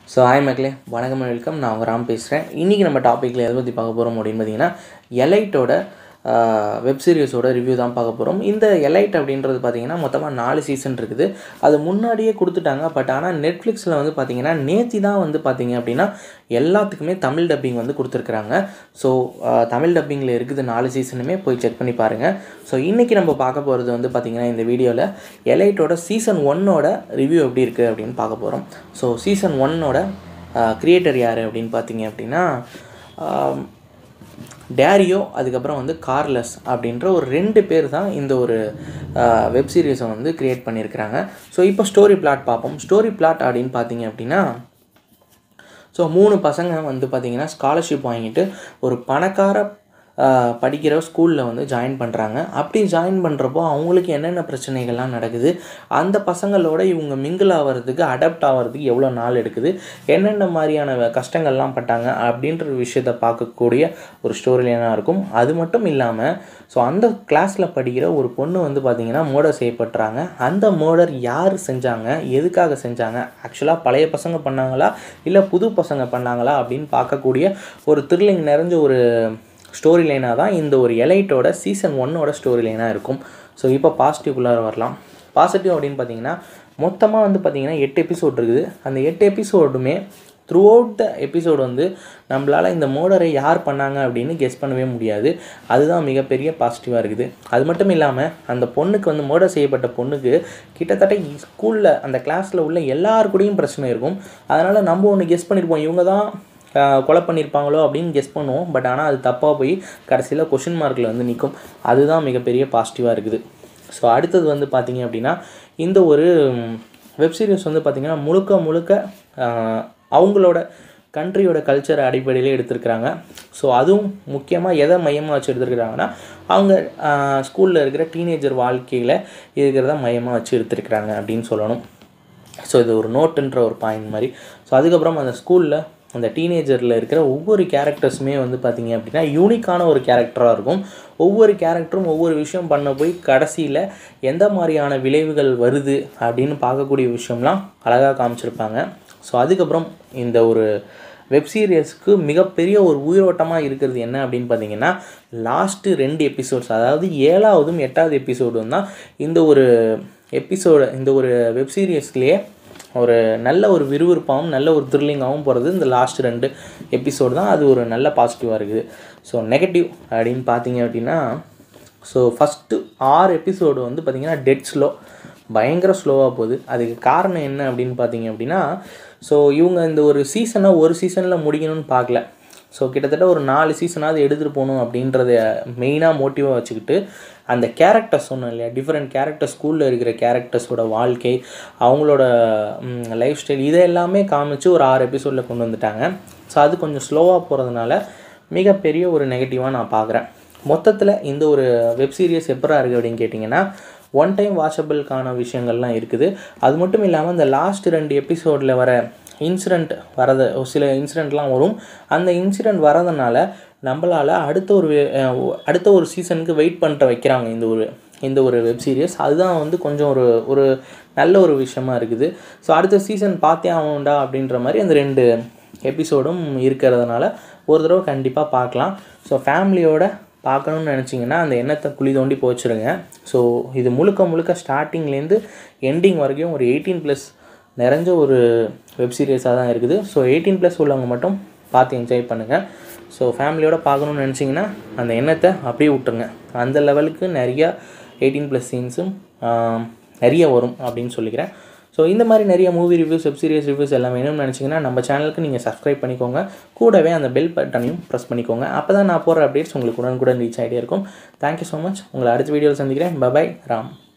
so hi மக்களே வணக்கம் welcome நான் உங்கள் ராம் பேசுகிறேன் இன்றைக்கி நம்ம டாப்பிக்கில் எதை பற்றி பார்க்க போகிறோம் அப்படின்னு பார்த்தீங்கன்னா எலைட்டோட வெப் சீரிஸோட ரிவ்யூ தான் பார்க்க போகிறோம் இந்த எலைட் அப்படின்றது பார்த்தீங்கன்னா மொத்தமாக நாலு சீசன் இருக்குது அது முன்னாடியே கொடுத்துட்டாங்க பட் ஆனால் நெட்ஃப்ளிக்ஸில் வந்து பார்த்தீங்கன்னா நேத்தி தான் வந்து பார்த்தீங்க அப்படின்னா எல்லாத்துக்குமே தமிழ் டப்பிங் வந்து கொடுத்துருக்குறாங்க ஸோ தமிழ் டப்பிங்கில் இருக்குது நாலு சீசனுமே போய் செக் பண்ணி பாருங்கள் ஸோ இன்றைக்கி நம்ம பார்க்க போகிறது வந்து பார்த்திங்கன்னா இந்த வீடியோவில் எலைட்டோட சீசன் ஒன்னோட ரிவ்யூ எப்படி இருக்குது அப்படின்னு பார்க்க போகிறோம் ஸோ சீசன் ஒன்னோட க்ரியேட்டர் யார் அப்படின்னு பார்த்தீங்க அப்படின்னா ஆம், டேரியோ அதுக்கப்புறம் வந்து கார்லஸ் அப்படின்ற ஒரு ரெண்டு பேர் தான் இந்த ஒரு வெப் சீரிஸை வந்து க்ரியேட் பண்ணியிருக்கிறாங்க ஸோ இப்போ ஸ்டோரி பிளாட் பார்ப்போம் ஸ்டோரி பிளாட் அப்படின்னு பார்த்தீங்க அப்படின்னா ஸோ மூணு பசங்க வந்து பார்த்திங்கன்னா ஸ்காலர்ஷிப் வாங்கிட்டு ஒரு பணக்கார ஆஹ், படிக்கிற ஸ்கூலில் வந்து ஜாயின் பண்ணுறாங்க அப்படி ஜாயின் பண்ணுறப்போ அவங்களுக்கு என்னென்ன பிரச்சனைகள்லாம் நடக்குது அந்த பசங்களோட இவங்க மிங்கிள் ஆகிறதுக்கு அடாப்ட் ஆகிறதுக்கு எவ்வளோ நாள் எடுக்குது என்னென்ன மாதிரியான வ- கஷ்டங்கள்லாம் பட்டாங்க அப்படின்ற ஒரு விஷயத்தை பார்க்கக்கூடிய ஒரு ஸ்டோரி லைனாக இருக்கும் அது மட்டும் இல்லாமல் ஸோ அந்த கிளாஸில் படிக்கிற ஒரு பொண்ணு வந்து பார்த்திங்கன்னா மோடர் செய்யப்படுறாங்க அந்த மோடர் யார் செஞ்சாங்க எதுக்காக செஞ்சாங்க ஆக்சுவலாக பழைய பசங்க பண்ணாங்களா இல்லை புது பசங்க பண்ணாங்களா அப்படின்னு பார்க்கக்கூடிய ஒரு த்ரில்லிங் நிறைஞ்ச ஒரு ஸ்டோரி லைனாக தான் இந்த ஒரு எலைட்டோட சீசன் ஒன்னோட ஸ்டோரி லைனாக இருக்கும் ஸோ இப்போ பாசிட்டிவ்குள்ளார வரலாம் பாசிட்டிவ் அப்படின்னு பார்த்தீங்கன்னா மொத்தமாக வந்து பார்த்தீங்கன்னா எட்டு எபிசோட் இருக்குது அந்த எட்டு எபிசோடுமே த்ரூ அவுட் த எபிசோடு வந்து நம்மளால் இந்த மோடரை யார் பண்ணாங்க அப்படின்னு கெஸ் பண்ணவே முடியாது அதுதான் மிகப்பெரிய பாசிட்டிவாக இருக்குது அது மட்டும் இல்லாமல் அந்த பொண்ணுக்கு வந்து மோடர் செய்யப்பட்ட பொண்ணுக்கு கிட்டத்தட்ட ஸ்கூலில் அந்த கிளாஸில் உள்ள எல்லார் கூடயும் பிரச்சனை இருக்கும் அதனால் நம்ம ஒன்று கெஸ் பண்ணியிருப்போம் இவங்க தான் ஆஹ், கொலை பண்ணியிருப்பாங்களோ அப்படின்னு கெஸ் பண்ணுவோம் பட் ஆனால் அது தப்பாக போய் கடைசியில் கொஷின் மார்க்கில் வந்து நிற்கும் அதுதான் மிகப்பெரிய பாசிட்டிவாக இருக்குது ஸோ அடுத்தது வந்து பார்த்தீங்க அப்படின்னா இந்த ஒரு வெப் சீரிஸ் வந்து பார்த்திங்கன்னா முழுக்க முழுக்க ஆஹ், அவங்களோட கண்ட்ரியோட கல்ச்சர் அடிப்படையில் எடுத்திருக்கிறாங்க ஸோ அதுவும் முக்கியமாக எதை மையமாக வச்சு எடுத்திருக்கிறாங்கன்னா அவங்க ஸ்கூலில் இருக்கிற டீனேஜர் வாழ்க்கையில் இருக்கிறத மையமாக வச்சு எடுத்திருக்கிறாங்க அப்படின்னு சொல்லணும் ஸோ இது ஒரு நோட்டுன்ற ஒரு பாயிண்ட் மாதிரி ஸோ அதுக்கப்புறம் அந்த ஸ்கூலில் அந்த டீனேஜரில் இருக்கிற ஒவ்வொரு கேரக்டர்ஸுமே வந்து பார்த்திங்க அப்படின்னா யூனிக்கான ஒரு கேரக்டராக இருக்கும் ஒவ்வொரு கேரக்டரும் ஒவ்வொரு விஷயம் பண்ண போய் கடைசியில் எந்த மாதிரியான விளைவுகள் வருது அப்படின்னு பார்க்கக்கூடிய விஷயம்லாம் அழகாக காமிச்சிருப்பாங்க ஸோ அதுக்கப்புறம் இந்த ஒரு வெப் சீரியஸ்க்கு மிகப்பெரிய ஒரு உயிரோட்டமாக இருக்கிறது என்ன அப்படின்னு பார்த்தீங்கன்னா லாஸ்ட்டு ரெண்டு எபிசோட்ஸ் அதாவது ஏழாவதும் எட்டாவது எபிசோடும் தான் இந்த ஒரு எபிசோடு இந்த ஒரு வெப் சீரியஸ்லேயே ஒரு நல்ல ஒரு விறுவிறுப்பாகவும் நல்ல ஒரு த்ரில்லிங்காகவும் போகிறது இந்த லாஸ்ட் ரெண்டு எபிசோடு தான் அது ஒரு நல்ல பாசிட்டிவாக இருக்குது ஸோ நெகட்டிவ் அப்படின்னு பார்த்தீங்க அப்படின்னா ஸோ ஃபஸ்ட்டு ஆறு எபிசோடு வந்து பார்த்திங்கன்னா டெட் ஸ்லோ பயங்கர ஸ்லோவாக போகுது அதுக்கு காரணம் என்ன அப்படின்னு பார்த்தீங்க அப்படின்னா ஸோ இவங்க இந்த ஒரு சீசனை ஒரு சீசனில் முடிக்கணும்னு பார்க்கல ஸோ கிட்டத்தட்ட ஒரு நாலு சீசனாவது எடுத்துகிட்டு போகணும் அப்படின்றத மெயினாக மோட்டிவாக வச்சுக்கிட்டு அந்த கேரக்டர்ஸ் சொன்னோம் இல்லையா டிஃப்ரெண்ட் கேரக்டர் ஸ்கூலில் இருக்கிற கேரக்டர்ஸோட வாழ்க்கை அவங்களோட லைஃப் ஸ்டைல் இதை எல்லாமே காமிச்சு ஒரு ஆறு எபிசோடில் கொண்டு வந்துட்டாங்க ஸோ அது கொஞ்சம் ஸ்லோவாக போகிறதுனால மிகப்பெரிய ஒரு நெகட்டிவாக நான் பார்க்குறேன் மொத்தத்தில் இந்த ஒரு வெப் சீரிஸ் எப்பரா இருக்குது அப்படின்னு கேட்டிங்கன்னா ஒன் டைம் வாட்சபிள்கான விஷயங்கள்லாம் இருக்குது அது மட்டும் இல்லாமல் இந்த லாஸ்ட் ரெண்டு எபிசோடில் வர இன்சிடெண்ட் வரது ஒரு சில இன்சிடெண்ட்லாம் வரும் அந்த இன்சிடெண்ட் வரதுனால நம்மளால் அடுத்த ஒரு வே- அஹ் அடுத்த ஒரு சீசனுக்கு வெயிட் பண்ணிட்டு வைக்கிறாங்க இந்த ஒரு இந்த ஒரு வெப் சீரிஸ் அதுதான் வந்து கொஞ்சம் ஒரு ஒரு நல்ல ஒரு விஷயமா இருக்குது ஸோ அடுத்த சீசன் பார்த்தே ஆகணும்டா அப்படின்ற மாதிரி அந்த ரெண்டு எபிசோடும் இருக்கிறதுனால ஒரு தடவை கண்டிப்பாக பார்க்கலாம் ஸோ ஃபேமிலியோட பார்க்கணும்னு நினச்சிங்கன்னா அந்த எண்ணத்தை குழி தோண்டி போச்சிருங்க ஸோ இது முழுக்க முழுக்க ஸ்டார்டிங்லேருந்து எண்டிங் வரைக்கும் ஒரு எயிட்டீன் ப்ளஸ் நிறைஞ்ச ஒரு வெப் சீரிஸாக தான் இருக்குது ஸோ எயிட்டீன் ப்ளஸ் உள்ளவங்க மட்டும் பார்த்து என்ஜாய் பண்ணுங்கள் ஸோ ஃபேமிலியோட பார்க்கணும்னு நினச்சிங்கன்னா அந்த எண்ணத்தை அப்படியே விட்டுருங்க அந்த லெவலுக்கு நிறையா எயிட்டீன் ப்ளஸ் சீன்ஸும் நிறைய வரும் அப்படின்னு சொல்லிக்கிறேன் ஸோ இந்த மாதிரி நிறைய movie reviews web series reviews எல்லாம் வேணும்னு நினச்சிங்கன்னா நம்ம சேனலுக்கு நீங்கள் சப்ஸ்கிரைப் பண்ணிக்கோங்க கூடவே அந்த பெல் பட்டனையும் ப்ரெஸ் பண்ணிக்கோங்க அப்போ தான் நான் போகிற அப்டேட்ஸ் உங்களுக்கு உடனுக்குடன் ரீச் ஆகிட்டே இருக்கும் தேங்க்யூ ஸோ மச் உங்களை அடுத்த வீடியோவில் சந்திக்கிறேன் பபாய் ராம்